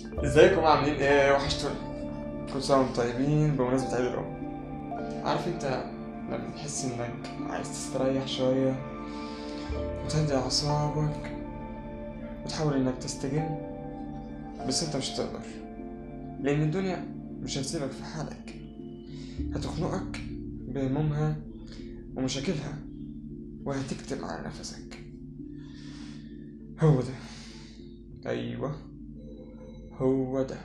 ازيكم عاملين ايه وحشتوني كل سنه وانتم طيبين بمناسبه عيد الام عارف انت لما تحس انك عايز تستريح شويه وتهدي اعصابك وتحاول انك تستجم بس انت مش هتقدر لان الدنيا مش هتسيبك في حالك هتخنقك بهمومها ومشاكلها وهتكتم على نفسك هو ده ايوه هو ده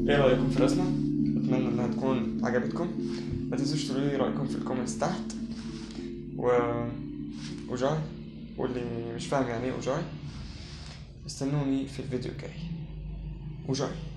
ايه رايكم في الرسمه اتمنى انها تكون عجبتكم ما تنسوش تقولوا لي رايكم في الكومنتس تحت و وجاي واللي مش فاهم يعني ايه وجاي استنوني في الفيديو الجاي وجاي